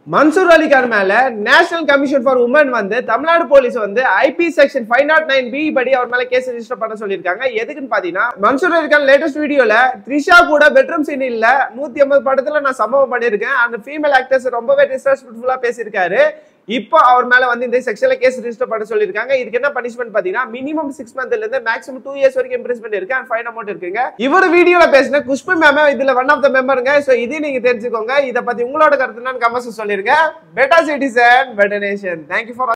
மன்சூர் அலிகான் மேல national commission for women வந்து Tamil Nadu police வந்து IP section five naught nine B படி அவர் மேல கேஸ் ரெஜிஸ்டர் பண்ண சொல்லியிருக்காங்க எதுக்குன்னு பாத்தீங்கன்னா மன்சூர் அலிகான் லேட்டஸ்ட் வீடியோல த்ரிஷா கூட பெட்ரூம் சீன் இல்ல நூத்தி ஐம்பது படத்துல நான் சம்பவம் பண்ணியிருக்கேன் அந்த ஃபீமேல் ஆக்டர்ஸ் ரொம்பவே டிஸ்ரெஸ்பெக்ட்ஃபுல்லா பேசியிருக்காரு இப்போ அவர் மேல வந்து இந்த செக்ஷன்ல கேஸ் ரெஜிஸ்டர் பண்ண சொல்லியிருக்காங்க இதுக்கு என்ன பனிஷ்மெண்ட் பாத்தீங்கன்னா மினிமம் சிக்ஸ் மந்த்ல இருந்து மேக்ஸிமம் டூ இயர்ஸ் வரைக்கும் இம்ப்ரெஸ்மெண்ட் இருக்கு அண்ட் ஃபைன் அமௌண்ட் இருக்குங்க இவர் வீடியோல பேசின குஷ்பு மேம் இதுல ஒன் ஆஃப் த மெம்பருங்க சோ இதையும் நீங்க தெரிஞ்சுக்கோங்க இதை பத்தி உங்களோட கருத்து என்னன்னு கமெண்ட்ஸ் சொல்லிருங்க better citizen better nation thank you for